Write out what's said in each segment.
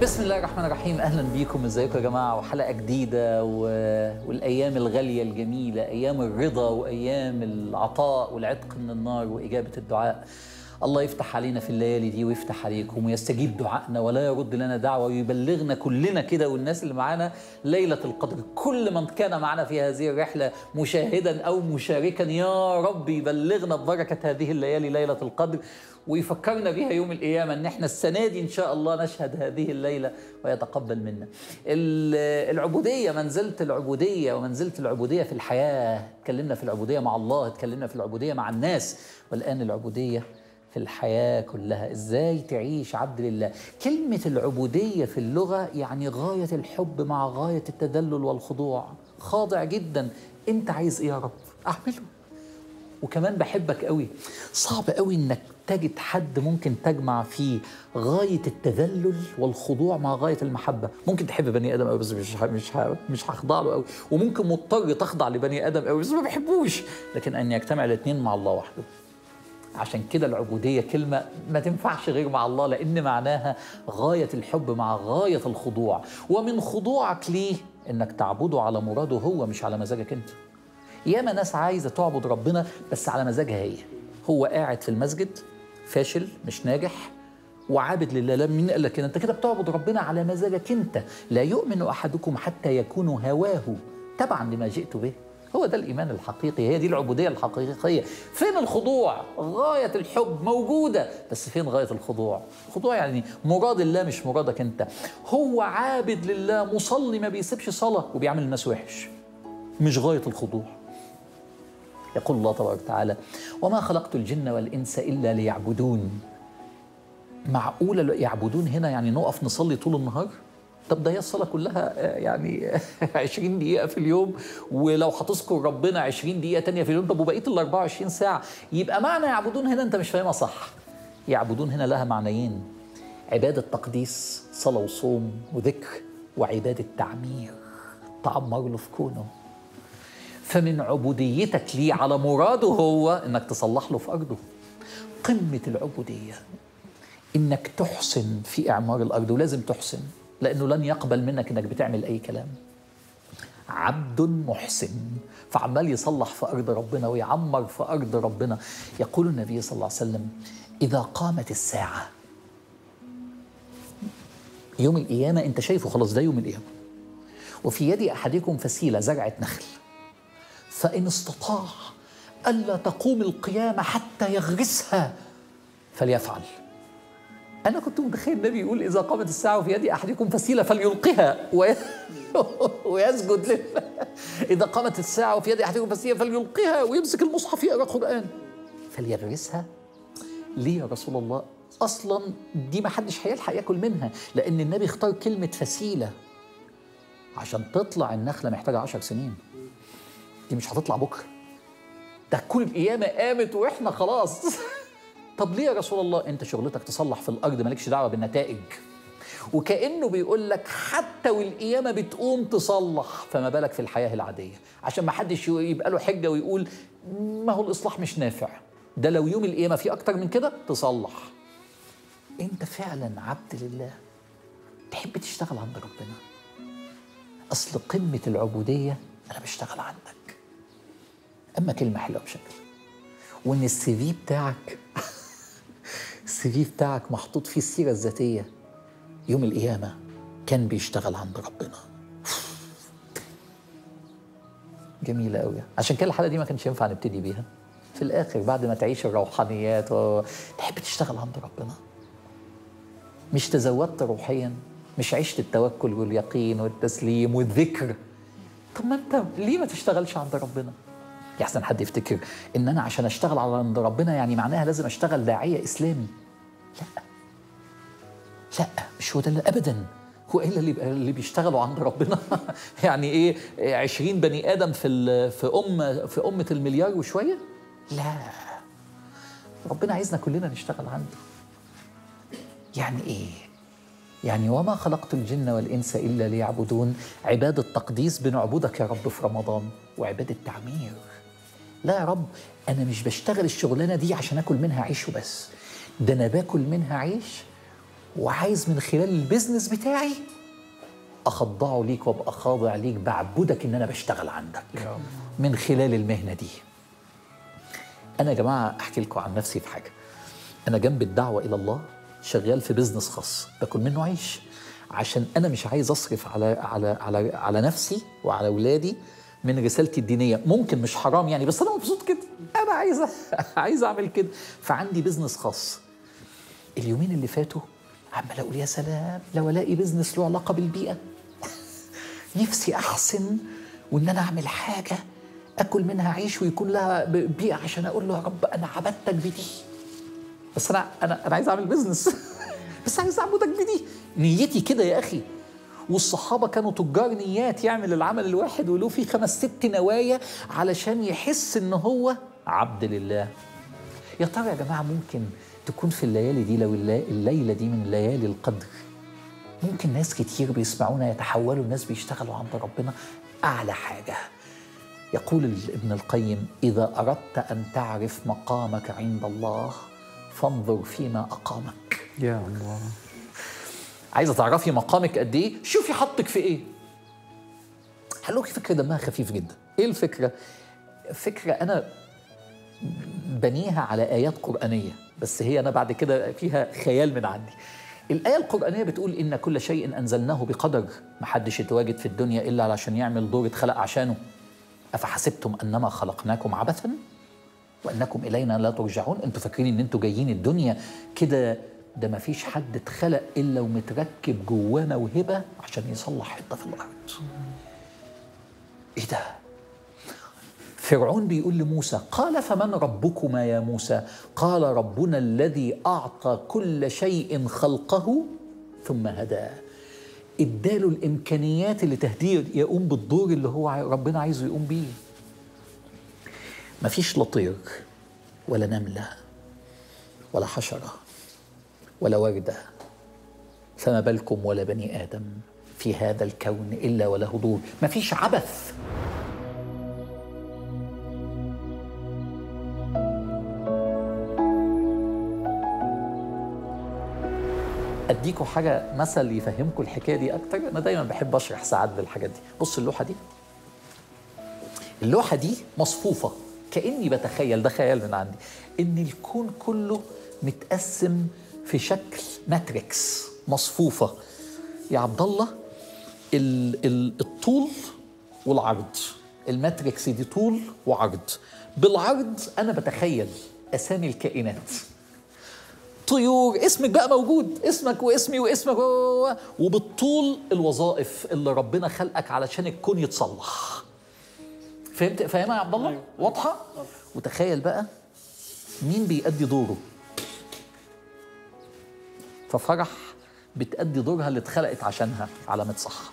بسم الله الرحمن الرحيم اهلا بيكم ازيكم يا جماعه وحلقه جديده و... والايام الغاليه الجميله ايام الرضا وايام العطاء والعتق من النار واجابه الدعاء الله يفتح علينا في الليالي دي ويفتح عليكم ويستجيب دعائنا ولا يرد لنا دعوه ويبلغنا كلنا كده والناس اللي معانا ليله القدر كل من كان معنا في هذه الرحله مشاهدا او مشاركا يا رب يبلغنا ببركه هذه الليالي ليله القدر ويفكرنا بيها يوم القيامة ان احنا السنة دي ان شاء الله نشهد هذه الليلة ويتقبل منا العبودية منزلة العبودية ومنزلة العبودية في الحياة اتكلمنا في العبودية مع الله اتكلمنا في العبودية مع الناس والآن العبودية في الحياة كلها ازاي تعيش عبد لله كلمة العبودية في اللغة يعني غاية الحب مع غاية التذلل والخضوع خاضع جدا انت عايز ايه يا رب اعمله وكمان بحبك قوي صعب قوي انك تجد حد ممكن تجمع فيه غايه التذلل والخضوع مع غايه المحبه ممكن تحب بني ادم قوي بس مش مش مش هخضع له قوي وممكن مضطر تخضع لبني ادم قوي بس ما بحبوش لكن ان يجتمع الاثنين مع الله وحده عشان كده العبودية كلمة ما تنفعش غير مع الله لأن معناها غاية الحب مع غاية الخضوع ومن خضوعك ليه إنك تعبده على مراده هو مش على مزاجك أنت ياما ناس عايزه تعبد ربنا بس على مزاجها هي هو قاعد في المسجد فاشل مش ناجح وعابد لله لا مين قال لك كده انت كده بتعبد ربنا على مزاجك انت لا يؤمن احدكم حتى يكون هواه تبعا لما جئت به هو ده الايمان الحقيقي هي دي العبوديه الحقيقيه فين الخضوع غايه الحب موجوده بس فين غايه الخضوع الخضوع يعني مراد الله مش مرادك انت هو عابد لله مصلي ما بيسيبش صلاه وبيعمل الناس وحش مش غايه الخضوع يقول الله تبارك وتعالى وما خلقت الجن والإنس إلا ليعبدون معقولة يعبدون هنا يعني نقف نصلي طول النهار طب ده هي الصلاة كلها يعني 20 دقيقة في اليوم ولو هتذكر ربنا 20 دقيقة تانية في اليوم طب وبقية ال 24 ساعة يبقى معنى يعبدون هنا أنت مش فاهمها صح يعبدون هنا لها معنيين عبادة تقديس صلاة وصوم وذكر وعبادة تعمير تعمر له في كونه فمن عبوديتك ليه على مراده هو انك تصلح له في ارضه قمه العبوديه انك تحسن في اعمار الارض ولازم تحسن لانه لن يقبل منك انك بتعمل اي كلام عبد محسن فعمال يصلح في ارض ربنا ويعمر في ارض ربنا يقول النبي صلى الله عليه وسلم اذا قامت الساعه يوم القيامه انت شايفه خلاص ده يوم القيامه وفي يد احدكم فسيله زرعه نخل فإن استطاع ألا تقوم القيامة حتى يغرسها فليفعل أنا كنت متخيل النبي يقول إذا قامت الساعة وفي يد أحدكم فسيلة فليلقها وي... ويسجد لله إذا قامت الساعة وفي يد أحدكم فسيلة فليلقها ويمسك المصحف يقرأ قرآن فليغرسها ليه يا رسول الله أصلا دي ما حدش هيلحق ياكل منها لأن النبي اختار كلمة فسيلة عشان تطلع النخلة محتاجة عشر سنين دي مش هتطلع بكره ده كل القيامه قامت واحنا خلاص طب ليه يا رسول الله انت شغلتك تصلح في الارض مالكش دعوه بالنتائج وكانه بيقول لك حتى والقيامه بتقوم تصلح فما بالك في الحياه العاديه عشان ما حدش يبقى له حجه ويقول ما هو الاصلاح مش نافع ده لو يوم القيامه في اكتر من كده تصلح انت فعلا عبد لله تحب تشتغل عند ربنا اصل قمه العبوديه انا بشتغل عندك اما كلمه حلوه بشكل وان السي في بتاعك السي في بتاعك محطوط فيه السيره الذاتيه يوم القيامه كان بيشتغل عند ربنا جميلة قوي عشان كده الحلقة دي ما كانش ينفع نبتدي بيها في الآخر بعد ما تعيش الروحانيات و... تحب تشتغل عند ربنا مش تزودت روحيا مش عشت التوكل واليقين والتسليم والذكر طب ما انت ليه ما تشتغلش عند ربنا يحسن حد يفتكر ان انا عشان اشتغل عند ربنا يعني معناها لازم اشتغل داعيه اسلامي لا لا مش هو ده ابدا هو ايه اللي اللي بيشتغلوا عند ربنا يعني ايه 20 بني ادم في في ام في امه المليار وشويه لا ربنا عايزنا كلنا نشتغل عنده يعني ايه يعني وما خلقت الجن والإنس إلا ليعبدون عبادة تقديس بنعبدك يا رب في رمضان وعبادة تعمير لا يا رب أنا مش بشتغل الشغلانة دي عشان أكل منها عيش وبس ده أنا باكل منها عيش وعايز من خلال البيزنس بتاعي اخضعه ليك وابقى خاضع ليك بعبدك ان انا بشتغل عندك من خلال المهنه دي انا يا جماعه احكي لكم عن نفسي في حاجه انا جنب الدعوه الى الله شغال في بيزنس خاص باكل منه عيش عشان انا مش عايز اصرف على على على على نفسي وعلى اولادي من رسالتي الدينيه ممكن مش حرام يعني بس انا مبسوط كده انا عايز عايز اعمل كده فعندي بيزنس خاص اليومين اللي فاتوا عمال اقول يا سلام لو الاقي بيزنس له علاقه بالبيئه نفسي احسن وان انا اعمل حاجه اكل منها عيش ويكون لها بيئه عشان اقول له يا رب انا عبدتك بدي بس انا انا انا عايز اعمل بيزنس بس عايز اعبدك بدي نيتي كده يا اخي والصحابه كانوا تجار نيات يعمل العمل الواحد وله فيه خمس ست نوايا علشان يحس ان هو عبد لله يا ترى يا جماعه ممكن تكون في الليالي دي لو الليله دي من ليالي القدر ممكن ناس كتير بيسمعونا يتحولوا الناس بيشتغلوا عند ربنا اعلى حاجه يقول ابن القيم اذا اردت ان تعرف مقامك عند الله فانظر فيما اقامك يا الله عايزه تعرفي مقامك قد ايه شوفي حطك في ايه هلوكي فكره دمها خفيف جدا ايه الفكره فكره انا بنيها على ايات قرانيه بس هي انا بعد كده فيها خيال من عندي الآية القرآنية بتقول إن كل شيء أنزلناه بقدر محدش يتواجد في الدنيا إلا علشان يعمل دور اتخلق عشانه أفحسبتم أنما خلقناكم عبثا وأنكم إلينا لا ترجعون أنتوا فاكرين إن أنتوا جايين الدنيا كده ده ما فيش حد اتخلق إلا ومتركب جواه موهبة عشان يصلح حتة في الأرض إيه ده؟ فرعون بيقول لموسى قال فمن ربكما يا موسى قال ربنا الذي اعطى كل شيء خلقه ثم هداه اداله الامكانيات اللي تهديه يقوم بالدور اللي هو ربنا عايزه يقوم بيه مفيش لا طير ولا نمله ولا حشره ولا ورده فما بالكم ولا بني ادم في هذا الكون الا وله دور مفيش عبث اديكم حاجه مثل يفهمكم الحكايه دي اكتر انا دايما بحب اشرح ساعات بالحاجات دي بص اللوحه دي اللوحه دي مصفوفه كاني بتخيل ده خيال من عندي ان الكون كله متقسم في شكل ماتريكس مصفوفه يا عبد الله الطول والعرض الماتريكس دي طول وعرض بالعرض انا بتخيل اسامي الكائنات طيور اسمك بقى موجود اسمك واسمي واسمك وبالطول الوظائف اللي ربنا خلقك علشان الكون يتصلح فهمت فاهمها يا عبد الله واضحه وتخيل بقى مين بيأدي دوره ففرح بتأدي دورها اللي اتخلقت عشانها علامة صح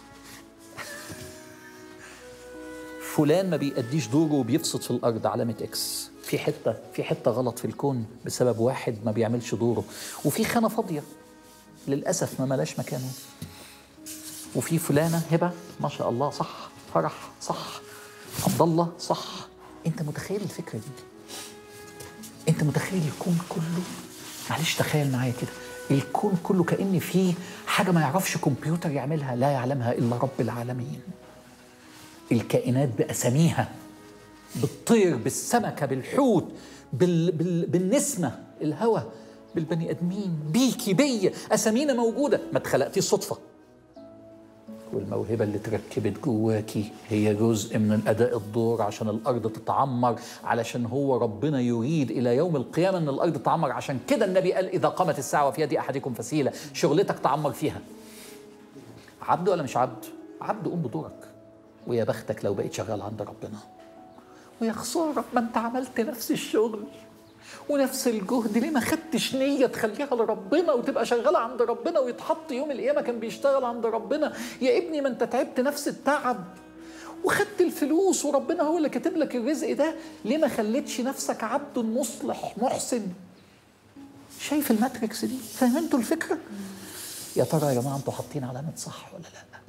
فلان ما بيأديش دوره وبيفسد في الأرض علامة إكس في حته في حته غلط في الكون بسبب واحد ما بيعملش دوره وفي خانه فاضيه للاسف ما ملاش مكانه وفي فلانه هبه ما شاء الله صح فرح صح عبد الله صح انت متخيل الفكره دي انت متخيل الكون كله معلش تخيل معايا كده الكون كله كان فيه حاجه ما يعرفش كمبيوتر يعملها لا يعلمها الا رب العالمين الكائنات باساميها بالطير بالسمكه بالحوت بال... بال... بالنسمه الهوى بالبني ادمين بيكي بيا اسامينا موجوده ما اتخلقتيش صدفه والموهبه اللي اتركبت جواكي هي جزء من اداء الدور عشان الارض تتعمر علشان هو ربنا يريد الى يوم القيامه ان الارض تتعمر عشان كده النبي قال اذا قامت الساعه وفي يد احدكم فسيله شغلتك تعمر فيها عبد ولا مش عبد عبد قوم بدورك ويا بختك لو بقيت شغال عند ربنا ويا خساره ما انت عملت نفس الشغل ونفس الجهد ليه ما خدتش نية تخليها لربنا وتبقى شغالة عند ربنا ويتحط يوم القيامة كان بيشتغل عند ربنا يا ابني ما انت تعبت نفس التعب وخدت الفلوس وربنا هو اللي كاتب لك الرزق ده ليه ما خليتش نفسك عبد مصلح محسن شايف الماتريكس دي فهمتوا الفكرة يا ترى يا جماعة انتوا حاطين علامة صح ولا لا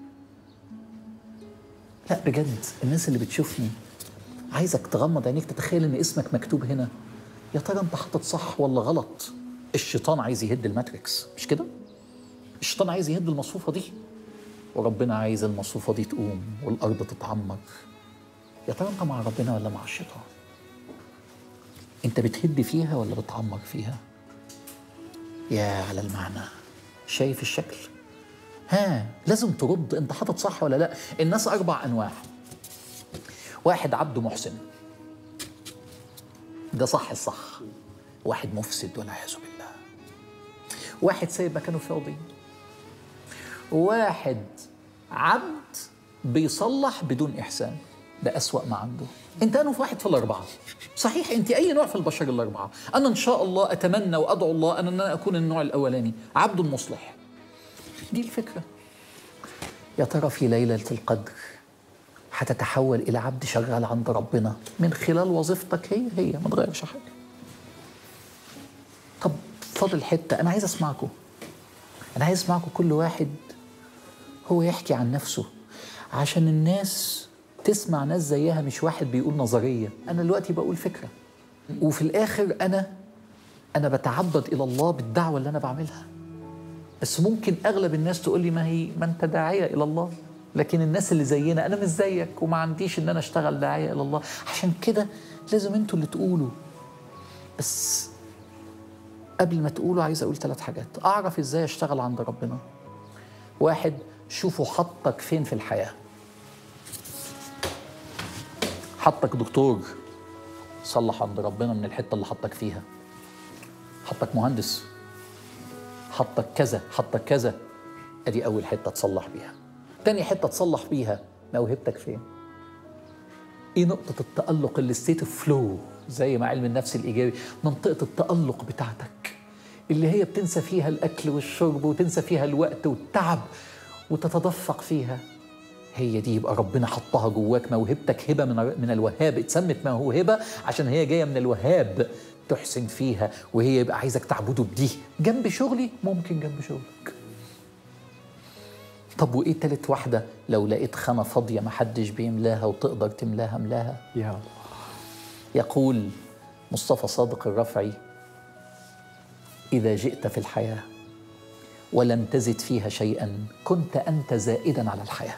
لا بجد الناس اللي بتشوفني عايزك تغمض عينيك تتخيل ان اسمك مكتوب هنا يا ترى انت حاطط صح ولا غلط الشيطان عايز يهد الماتريكس مش كده الشيطان عايز يهد المصفوفة دي وربنا عايز المصفوفة دي تقوم والأرض تتعمر يا ترى أنت مع ربنا ولا مع الشيطان؟ أنت بتهد فيها ولا بتعمر فيها؟ يا على المعنى شايف الشكل؟ ها لازم ترد أنت حاطط صح ولا لا؟ الناس أربع أنواع واحد عبد محسن ده صح الصح واحد مفسد والعياذ بالله واحد سايب مكانه فاضي واحد عبد بيصلح بدون إحسان ده أسوأ ما عنده أنت أنا في واحد في الأربعة صحيح أنت أي نوع في البشر الأربعة أنا إن شاء الله أتمنى وأدعو الله أن أنا أكون النوع الأولاني عبد مصلح دي الفكرة يا ترى في ليلة القدر هتتحول إلى عبد شغال عند ربنا من خلال وظيفتك هي هي ما تغيرش حاجة طب فاضل حتة أنا عايز أسمعكم أنا عايز أسمعكم كل واحد هو يحكي عن نفسه عشان الناس تسمع ناس زيها مش واحد بيقول نظرية أنا دلوقتي بقول فكرة وفي الآخر أنا أنا بتعبد إلى الله بالدعوة اللي أنا بعملها بس ممكن أغلب الناس تقول لي ما هي ما أنت داعية إلى الله لكن الناس اللي زينا أنا مش زيك وما عنديش إن أنا أشتغل داعية إلى الله عشان كده لازم أنتوا اللي تقولوا بس قبل ما تقولوا عايز أقول ثلاث حاجات أعرف إزاي أشتغل عند ربنا واحد شوفوا حطك فين في الحياة حطك دكتور صلح عند ربنا من الحتة اللي حطك فيها حطك مهندس حطك كذا حطك كذا ادي اول حتة تصلح بيها تاني حتة تصلح بيها موهبتك فين ايه نقطة التألق اللي ستيت اوف فلو زي ما علم النفس الإيجابي منطقة التألق بتاعتك اللي هي بتنسى فيها الأكل والشرب وتنسى فيها الوقت والتعب وتتدفق فيها هي دي يبقى ربنا حطها جواك موهبتك هبه من من الوهاب اتسمت موهبه عشان هي جايه من الوهاب تحسن فيها وهي يبقى عايزك تعبده بدي جنب شغلي ممكن جنب شغلك طب وايه تالت واحده لو لقيت خانه فاضيه محدش بيملاها وتقدر تملاها املاها يا الله يقول مصطفى صادق الرفعي اذا جئت في الحياه ولم تزد فيها شيئا كنت انت زائدا على الحياه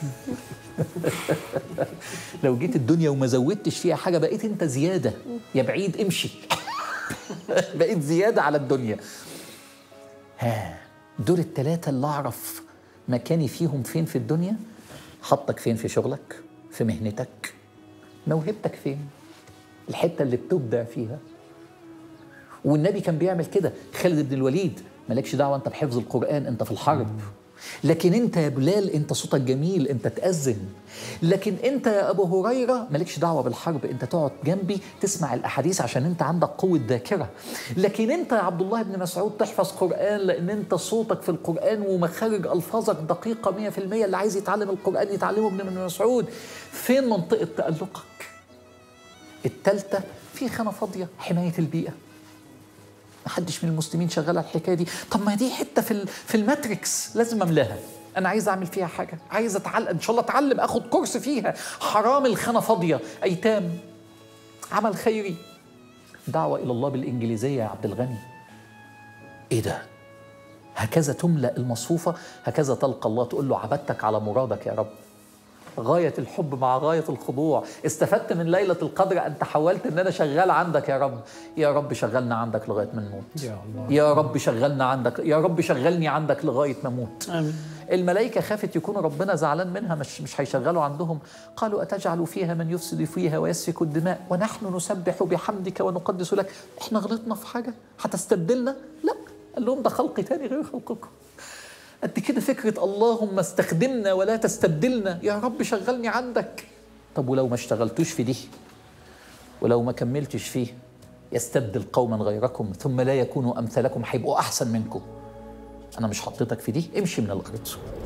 لو جيت الدنيا وما زودتش فيها حاجه بقيت انت زياده يا بعيد امشي بقيت زياده على الدنيا ها دول الثلاثه اللي اعرف مكاني فيهم فين في الدنيا حطك فين في شغلك في مهنتك موهبتك فين الحته اللي بتبدع فيها والنبي كان بيعمل كده خالد بن الوليد مالكش دعوه انت بحفظ القران انت في الحرب لكن انت يا بلال انت صوتك جميل انت تأذن لكن انت يا ابو هريره مالكش دعوه بالحرب انت تقعد جنبي تسمع الاحاديث عشان انت عندك قوه ذاكره لكن انت يا عبد الله بن مسعود تحفظ قران لان انت صوتك في القران ومخارج الفاظك دقيقه 100% اللي عايز يتعلم القران يتعلمه ابن مسعود فين منطقه تألقك الثالثه في خانه فاضيه حمايه البيئه محدش من المسلمين شغال على الحكايه دي طب ما دي حته في ال- في الماتريكس لازم املاها انا عايز اعمل فيها حاجه عايز اتعلم ان شاء الله اتعلم اخد كورس فيها حرام الخانه فاضيه ايتام عمل خيري دعوه الى الله بالانجليزيه يا عبد الغني ايه ده هكذا تملا المصفوفه هكذا تلقى الله تقول له عبدتك على مرادك يا رب غاية الحب مع غاية الخضوع استفدت من ليلة القدر أن تحولت أن أنا شغال عندك يا رب يا رب شغلنا عندك لغاية ما نموت يا الله. يا رب شغلنا عندك يا رب شغلني عندك لغاية ما أموت آمين. الملائكة خافت يكون ربنا زعلان منها مش مش هيشغلوا عندهم قالوا أتجعل فيها من يفسد فيها ويسفك الدماء ونحن نسبح بحمدك ونقدس لك احنا غلطنا في حاجة هتستبدلنا لا قال لهم ده خلق تاني غير خلقكم قد كده فكرة اللهم استخدمنا ولا تستبدلنا يا رب شغلني عندك طب ولو ما اشتغلتوش في دي ولو ما كملتش فيه يستبدل قوما غيركم ثم لا يكونوا أمثالكم هيبقوا أحسن منكم أنا مش حطيتك في دي امشي من الأرض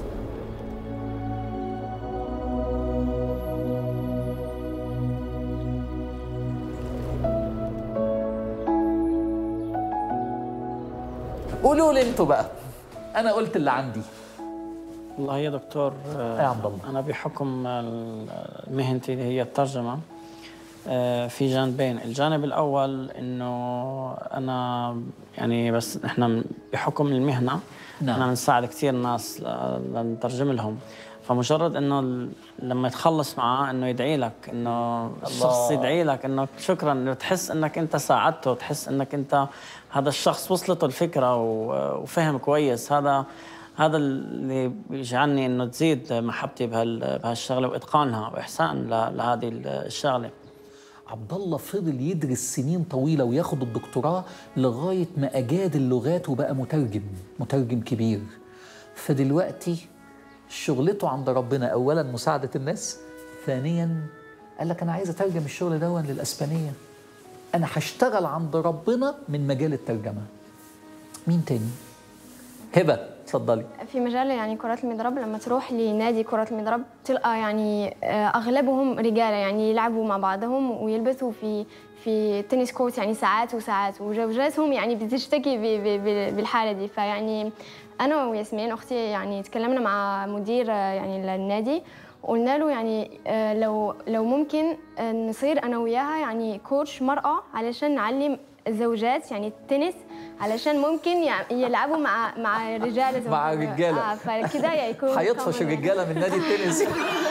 قولوا لي انتوا بقى انا قلت اللي عندي والله يا دكتور آه، يا عبد الله. أنا بحكم ال- مهنتي اللي هي الترجمة آه، في جانبين الجانب الأول إنه أنا يعني بس إحنا بحكم المهنة نعم. احنا بنساعد كثير ناس ل- لنترجم لهم فمجرد انه ال- لما تخلص معاه انه يدعي لك انه الشخص يدعي لك انه شكرا انه تحس انك انت ساعدته تحس انك انت هذا الشخص وصلته الفكره و- وفهم كويس هذا هذا اللي بيجعلني انه تزيد محبتي بهال بهالشغله واتقانها واحسان ل- لهذه الشغله عبد الله فضل يدرس سنين طويلة وياخد الدكتوراه لغاية ما أجاد اللغات وبقى مترجم مترجم كبير فدلوقتي شغلته عند ربنا أولا مساعدة الناس ثانيا قال لك أنا عايز أترجم الشغل ده للأسبانية أنا هشتغل عند ربنا من مجال الترجمة مين تاني؟ هبة اتفضلي في مجال يعني كرة المضرب لما تروح لنادي كرة المضرب تلقى يعني آه، أغلبهم رجالة يعني يلعبوا مع بعضهم ويلبثوا في في تنس كورت يعني ساعات وساعات وزوجاتهم يعني بتشتكي ب- ب- ب- بالحالة دي فيعني أنا وياسمين أختي يعني تكلمنا مع مدير آه، يعني النادي قلنا له يعني آه، لو لو ممكن آه، نصير أنا وياها يعني كوتش مرأة علشان نعلم الزوجات يعني التنس علشان ممكن يع- يلعبوا مع مع رجال مع رجالة. اه فكده يكون هيطفش common يعني. الرجالة من نادي التنس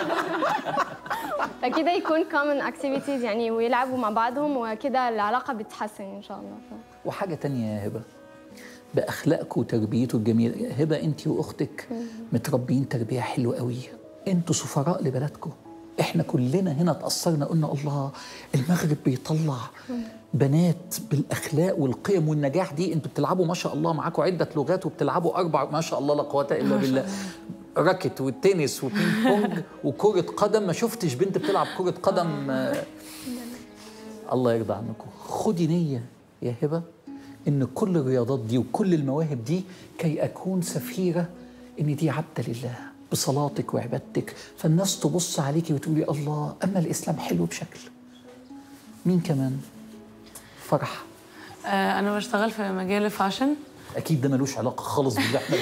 فكده يكون common activities يعني ويلعبوا مع بعضهم وكده العلاقة بتتحسن إن شاء الله ف... وحاجة تانية يا هبة بأخلاقكم وتربيته الجميلة هبة أنت وأختك متربيين تربية حلوة قوي أنتوا سفراء لبلدكم إحنا كلنا هنا تأثرنا قلنا الله المغرب بيطلع بنات بالأخلاق والقيم والنجاح دي أنتوا بتلعبوا ما شاء الله معاكم عدة لغات وبتلعبوا أربع ما شاء الله لا قوة إلا بالله راكت والتنس وبينج بونج وكرة قدم ما شفتش بنت بتلعب كرة قدم آه، الله يرضى عنكم خدي نية يا هبة إن كل الرياضات دي وكل المواهب دي كي أكون سفيرة إن دي عبدة لله بصلاتك وعبادتك فالناس تبص عليكي وتقولي الله أما الإسلام حلو بشكل مين كمان فرح آه، انا بشتغل في مجال الفاشن أكيد ده ملوش علاقة خالص باللي احنا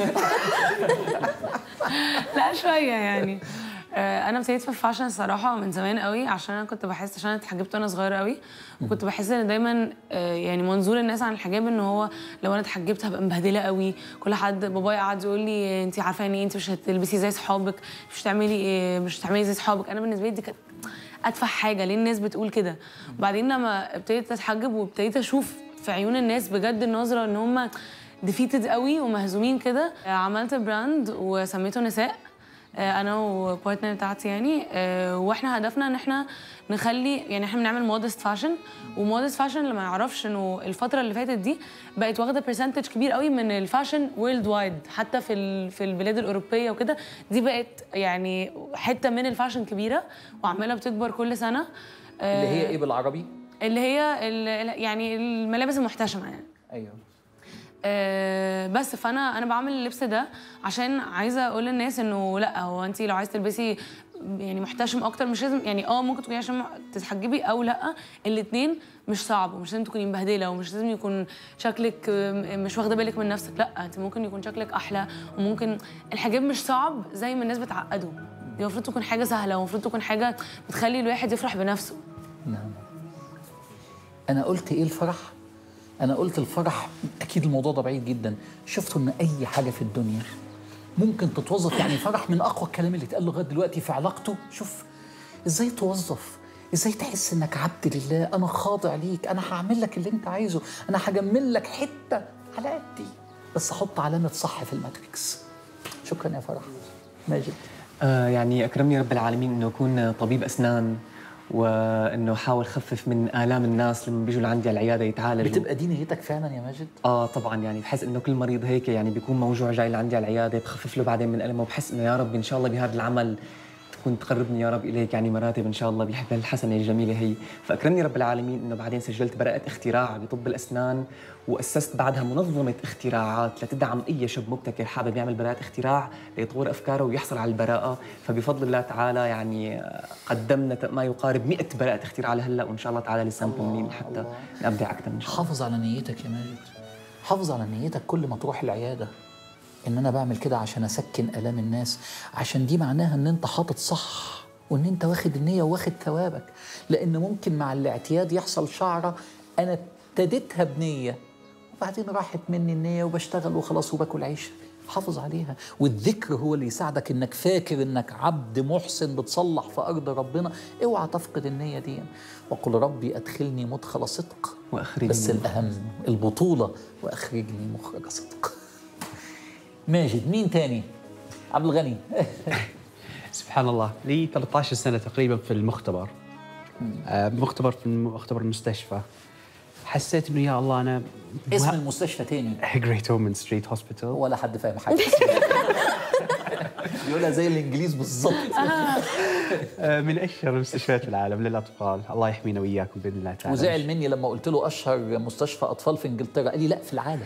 لا شويه يعني آه، انا ابتديت في الفاشن الصراحه من زمان قوي عشان انا كنت بحس عشان انا اتحجبت وانا صغيره قوي وكنت بحس ان دايما آه، يعني منظور الناس عن الحجاب ان هو لو انا اتحجبت هبقى مبهدله قوي كل حد بابايا قعد يقول لي انت عارفه يعني إيه؟ انت مش هتلبسي زي صحابك مش هتعملي إيه مش هتعملي زي صحابك انا بالنسبه لي دي كانت اتفه حاجه ليه الناس بتقول كده وبعدين لما ابتديت اتحجب وابتديت اشوف في عيون الناس بجد النظره ان هم ديفيتد قوي ومهزومين كده آه، عملت براند وسميته نساء آه، انا وبارتنر بتاعتي يعني آه، واحنا هدفنا ان احنا نخلي يعني احنا بنعمل مودست فاشن ومودست فاشن اللي ما يعرفش انه الفتره اللي فاتت دي بقت واخده برسنتج كبير قوي من الفاشن وورلد وايد حتى في ال- في البلاد الاوروبيه وكده دي بقت يعني حته من الفاشن كبيره وعماله بتكبر كل سنه آه، اللي هي إيه بالعربي؟ اللي هي ال- يعني الملابس المحتشمه يعني أيوه آه، بس فانا انا بعمل اللبس ده عشان عايزه اقول للناس انه لا هو انت لو عايزه تلبسي يعني محتشم اكتر مش لازم يعني اه ممكن تكوني عشان تتحجبي او لا الاثنين مش صعب ومش لازم تكوني مبهدله ومش لازم يكون شكلك آه، مش واخده بالك من نفسك لا انت ممكن يكون شكلك احلى وممكن الحجاب مش صعب زي ما الناس بتعقده دي المفروض تكون حاجه سهله ومفروض تكون حاجه بتخلي الواحد يفرح بنفسه نعم أنا قلت إيه الفرح؟ أنا قلت الفرح أكيد الموضوع ده بعيد جدا شفتوا إن أي حاجة في الدنيا ممكن تتوظف يعني فرح من أقوى الكلام اللي اتقال لغاية دلوقتي في علاقته شوف إزاي توظف إزاي تحس إنك عبد لله أنا خاضع ليك أنا هعمل لك اللي أنت عايزه أنا هجمل لك حتة على قدي بس حط علامة صح في الماتريكس شكرا يا فرح ماجد آه يعني اكرمني رب العالمين انه اكون طبيب اسنان وانه احاول خفف من الام الناس لما بيجوا لعندي على العياده يتعالجوا بتبقى دي نيتك فعلا يا ماجد اه طبعا يعني بحس انه كل مريض هيك يعني بيكون موجوع جاي لعندي على العياده بخفف له بعدين من المه وبحس انه يا رب ان شاء الله بهذا العمل تكون تقربني يا رب اليك يعني مراتب ان شاء الله بهالحسنه الحسنه الجميله هي فاكرمني رب العالمين انه بعدين سجلت براءه اختراع بطب الاسنان واسست بعدها منظمه اختراعات لتدعم اي شاب مبتكر حابب يعمل براءه اختراع ليطور افكاره ويحصل على البراءه فبفضل الله تعالى يعني آه، قدمنا ما يقارب 100 براءه اختراع لهلا وان شاء الله تعالى لسه مكملين حتى نبدع اكثر ان شاء الله حافظ على نيتك يا ماجد حافظ على نيتك كل ما تروح العيادة إن أنا بعمل كده عشان أسكن آلام الناس عشان دي معناها إن أنت حاطط صح وان انت واخد النيه وواخد ثوابك لان ممكن مع الاعتياد يحصل شعره انا ابتديتها بنيه وبعدين راحت مني النيه وبشتغل وخلاص وباكل عيش حافظ عليها والذكر هو اللي يساعدك انك فاكر انك عبد محسن بتصلح في ارض ربنا اوعى تفقد النيه دي وقل ربي ادخلني مدخل صدق وأخرجني بس من الاهم البطوله واخرجني مخرج صدق ماجد مين تاني عبد الغني سبحان الله لي 13 سنه تقريبا في المختبر آه، مختبر في مختبر المستشفى حسيت انه يا الله انا اسم المستشفى تاني جريت هومن ستريت هوسبيتال ولا حد فاهم حاجه بيقولها زي الانجليز بالظبط من اشهر المستشفيات في العالم للاطفال الله يحمينا واياكم باذن الله تعالى وزعل مني لما قلت له اشهر مستشفى اطفال في انجلترا قال لي لا في العالم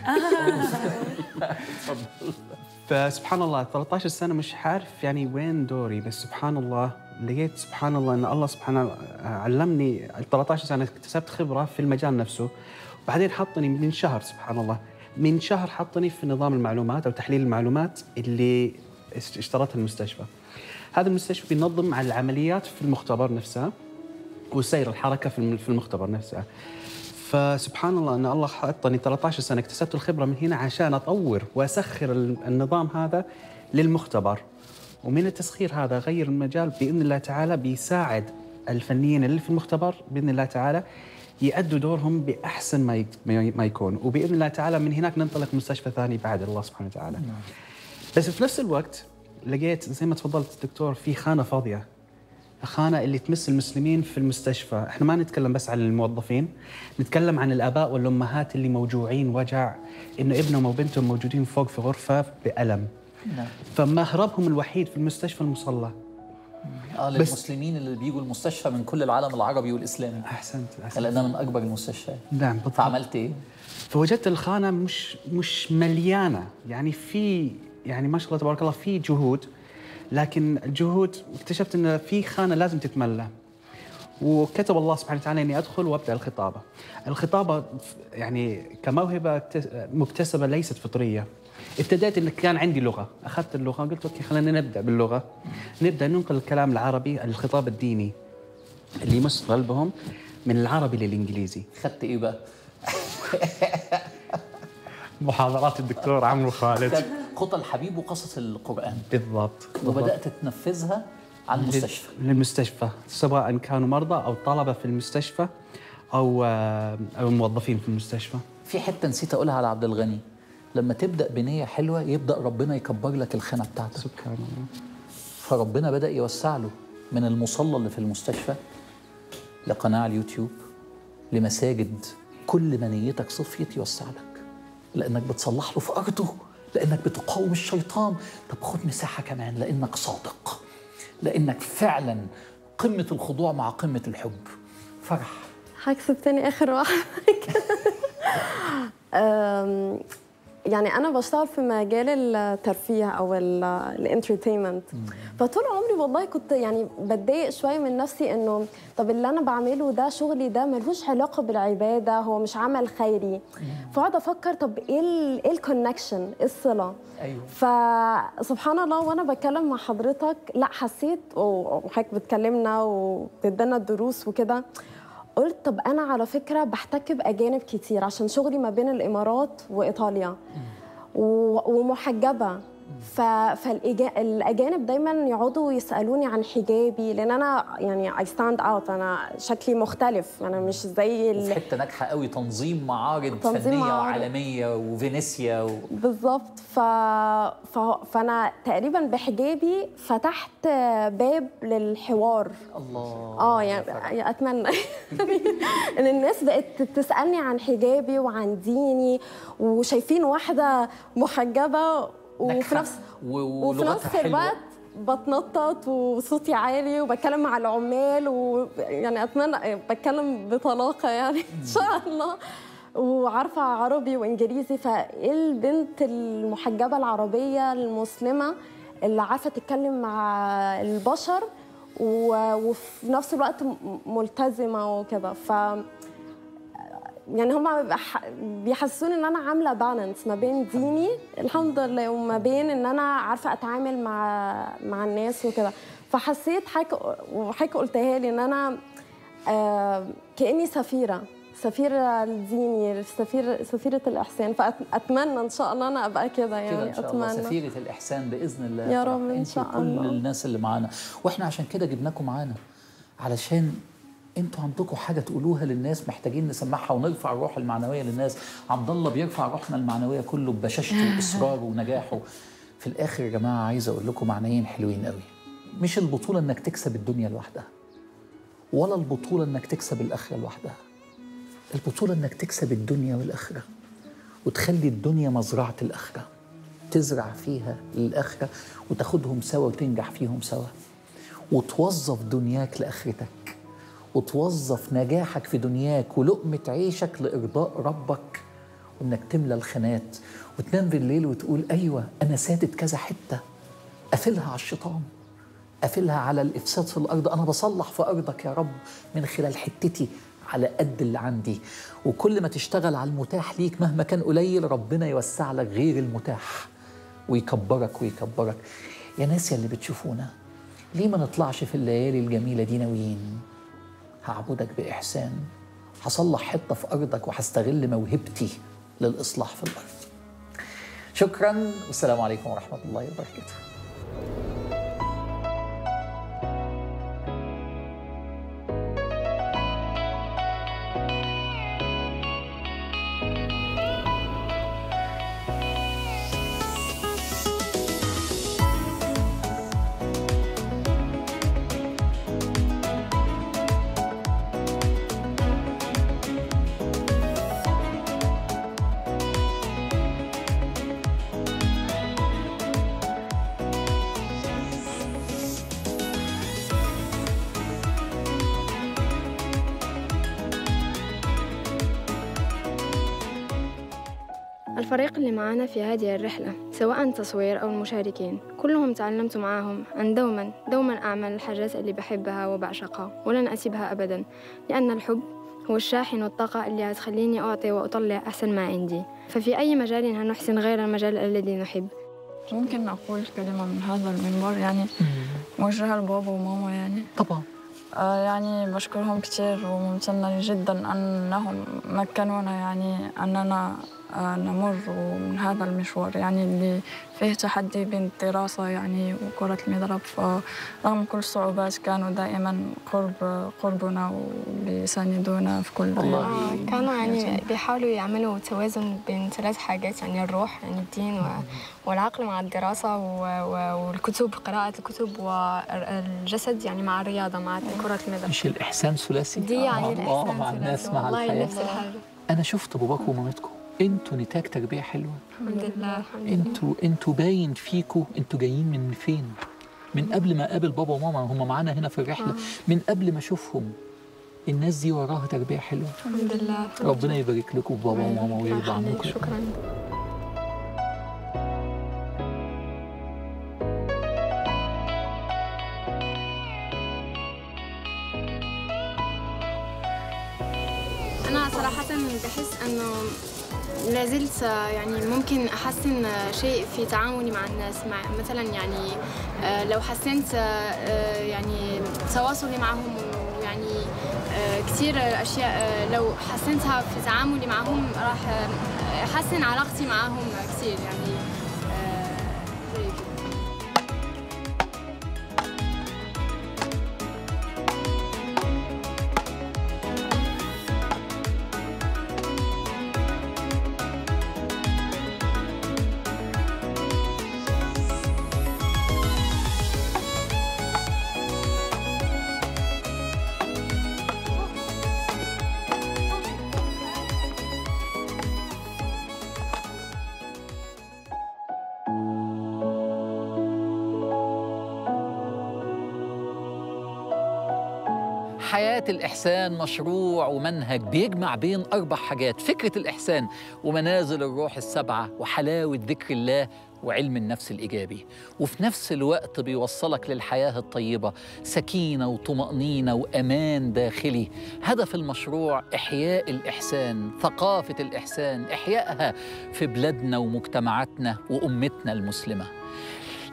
فسبحان الله 13 سنه مش عارف يعني وين دوري بس سبحان الله لقيت سبحان الله ان الله سبحانه علمني 13 سنه اكتسبت خبره في المجال نفسه وبعدين حطني من شهر سبحان الله من شهر حطني في نظام المعلومات او تحليل المعلومات اللي اشت- اشترتها المستشفى هذا المستشفى بينظم على العمليات في المختبر نفسها وسير الحركه في الم- في المختبر نفسها فسبحان الله ان الله حطني 13 سنه اكتسبت الخبره من هنا عشان اطور واسخر ال- النظام هذا للمختبر ومن التسخير هذا غير المجال باذن الله تعالى بيساعد الفنيين اللي في المختبر باذن الله تعالى يأدوا دورهم باحسن ما يك- ما يكون وباذن الله تعالى من هناك ننطلق مستشفى ثاني بعد الله سبحانه وتعالى. بس في نفس الوقت لقيت زي ما تفضلت الدكتور في خانه فاضيه خانه اللي تمس المسلمين في المستشفى، احنا ما نتكلم بس عن الموظفين، نتكلم عن الاباء والامهات اللي موجوعين وجع انه ابنهم او بنتهم موجودين فوق في غرفه بألم. نعم. فمهربهم الوحيد في المستشفى المصلى. اه للمسلمين اللي بيجوا المستشفى من كل العالم العربي والاسلامي احسنت احسنت. لانها من اكبر المستشفيات نعم بالضبط. فعملت ايه؟ فوجدت الخانه مش مش مليانه يعني في يعني ما شاء الله تبارك الله في جهود لكن الجهود اكتشفت ان في خانه لازم تتملى وكتب الله سبحانه وتعالى اني ادخل وابدا الخطابه. الخطابه يعني كموهبه اكتس- مكتسبه ليست فطريه. ابتديت ان كان عندي لغه، اخذت اللغه قلت اوكي خلينا نبدا باللغه. نبدا ننقل الكلام العربي الخطاب الديني اللي يمس قلبهم من العربي للانجليزي. خدت ايه بقى؟ محاضرات الدكتور عمرو خالد خدت خطى الحبيب وقصص القران بالضبط وبدات تنفذها على المستشفى للمستشفى سواء كانوا مرضى او طلبه في المستشفى او او موظفين في المستشفى في حته نسيت اقولها على عبد الغني لما تبدا بنيه حلوه يبدا ربنا يكبر لك الخانه بتاعتك سبحان الله فربنا بدا يوسع له من المصلى اللي في المستشفى لقناه على اليوتيوب لمساجد كل ما نيتك صفيت يوسع لك لانك بتصلح له في ارضه لانك بتقاوم الشيطان طب خد مساحه كمان لانك صادق لانك فعلا قمه الخضوع مع قمه الحب فرح هكسب تاني اخر واحد أم، يعني انا بشتغل في مجال الترفيه او الانترتينمنت فطول عمري والله كنت يعني بتضايق شويه من نفسي انه طب اللي انا بعمله ده شغلي ده ملوش علاقه بالعباده هو مش عمل خيري فاقعد افكر طب ايه ال- ايه الكونكشن ايه الصله ايوه فسبحان الله وانا بتكلم مع حضرتك لا حسيت وحضرتك بتكلمنا وبتدينا الدروس وكده قلت طب انا على فكره بحتك باجانب كتير عشان شغلي ما بين الامارات وايطاليا و- ومحجبه ف... فالاجانب دايما يقعدوا يسالوني عن حجابي لان انا يعني اي ستاند اوت انا شكلي مختلف انا مش زي وفي ال... حته ناجحه قوي تنظيم معارض تنظيم فنيه معارض. وعالميه وفينيسيا و... بالظبط ف... ف... فانا تقريبا بحجابي فتحت باب للحوار الله اه يعني اتمنى ان الناس بقت تسالني عن حجابي وعن ديني وشايفين واحده محجبه وفي ناجحة نفس و- وفي ولغتها نفس حلوة. الوقت بتنطط وصوتي عالي وبتكلم مع العمال ويعني اتمنى بتكلم بطلاقه يعني ان شاء الله وعارفه عربي وانجليزي فايه البنت المحجبه العربيه المسلمه اللي عارفه تتكلم مع البشر و- وفي نفس الوقت م- ملتزمه وكده ف يعني هما بيح- بيحسسوني ان انا عامله بالانس ما بين ديني الحمد لله وما بين ان انا عارفه اتعامل مع مع الناس وكده فحسيت حكي وحكي قلتها لي ان انا آه كاني سفيره سفيرة الديني سفير سفيرة الإحسان فأتمنى إن شاء الله أنا أبقى كده يعني كده ان شاء الله أتمنى سفيره الاحسان باذن الله يا فرح. رب إن انت شاء وكل الله. الناس اللي معانا واحنا عشان كده جبناكم معانا علشان انتوا عندكم حاجه تقولوها للناس محتاجين نسمعها ونرفع الروح المعنويه للناس عبد الله بيرفع روحنا المعنويه كله ببشاشته واصراره ونجاحه في الاخر يا جماعه عايز اقول لكم معنيين حلوين قوي مش البطوله انك تكسب الدنيا لوحدها ولا البطوله انك تكسب الاخره لوحدها البطوله انك تكسب الدنيا والاخره وتخلي الدنيا مزرعه الاخره تزرع فيها الآخرة وتاخدهم سوا وتنجح فيهم سوا وتوظف دنياك لآخرتك وتوظف نجاحك في دنياك ولقمة عيشك لإرضاء ربك وإنك تملى الخانات وتنام بالليل وتقول أيوة أنا سادت كذا حتة قافلها على الشيطان قافلها على الإفساد في الأرض أنا بصلح في أرضك يا رب من خلال حتتي على قد اللي عندي وكل ما تشتغل على المتاح ليك مهما كان قليل ربنا يوسع لك غير المتاح ويكبرك ويكبرك يا ناس يا اللي بتشوفونا ليه ما نطلعش في الليالي الجميلة دي ناويين هعبدك بإحسان هصلح حتة في أرضك وهستغل موهبتي للإصلاح في الأرض شكرا والسلام عليكم ورحمة الله وبركاته الفريق اللي معانا في هذه الرحلة سواء تصوير أو المشاركين كلهم تعلمت معاهم أن دوما دوما أعمل الحاجات اللي بحبها وبعشقها ولن أسيبها أبدا لأن الحب هو الشاحن والطاقة اللي هتخليني أعطي وأطلع أحسن ما عندي ففي أي مجال هنحسن غير المجال الذي نحب ممكن أقول كلمة من هذا المنبر يعني موجهة لبابا وماما يعني طبعا آه يعني بشكرهم كتير وممتنة جدا أنهم مكنونا يعني أننا آه نمر من هذا المشوار يعني اللي فيه تحدي بين الدراسة يعني وكرة المضرب فرغم كل الصعوبات كانوا دائما قرب قربنا وبيساندونا في كل آه، كانوا يعني بيحاولوا يعملوا توازن بين ثلاث حاجات يعني الروح يعني الدين و- والعقل مع الدراسة و- و- والكتب قراءة الكتب والجسد يعني مع الرياضة مع كرة المضرب مش الإحسان ثلاثي دي يعني آه، الإحسان مع ثلاثي. الناس مع والله الحياة نفس الحاجة أنا شفت باباكم ومامتكم انتوا نتاج تربية حلوة الحمد لله الحمد لله انتوا انتوا باين فيكوا انتوا جايين من فين من قبل ما اقابل بابا وماما هم معانا هنا في الرحله من قبل ما اشوفهم الناس دي وراها تربيه حلوه الحمد لله ربنا يبارك لكم في بابا وماما ويرضى الله يخليك، عنكم شكرا أنا صراحة بحس أنه لازلت يعني ممكن أحسن شيء في تعاملي مع الناس مع مثلا يعني آه، لو حسنت آه، يعني تواصلي معهم ويعني آه، كثير أشياء آه، لو حسنتها في تعاملي معهم راح آه، أحسن علاقتي معهم كثير يعني آه، زي كده. حياة الإحسان مشروع ومنهج بيجمع بين أربع حاجات فكرة الإحسان ومنازل الروح السبعة وحلاوة ذكر الله وعلم النفس الإيجابي وفي نفس الوقت بيوصلك للحياة الطيبة سكينة وطمأنينة وأمان داخلي هدف المشروع إحياء الإحسان ثقافة الإحسان إحيائها في بلادنا ومجتمعاتنا وأمتنا المسلمة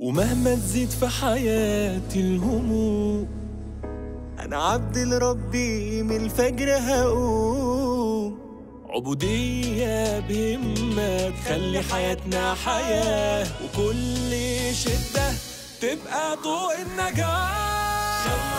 ومهما تزيد في حياتي الهموم أنا عبد لربي من الفجر هقوم عبودية بهمة تخلي حياتنا حياة وكل شدة تبقى ضوء النجاة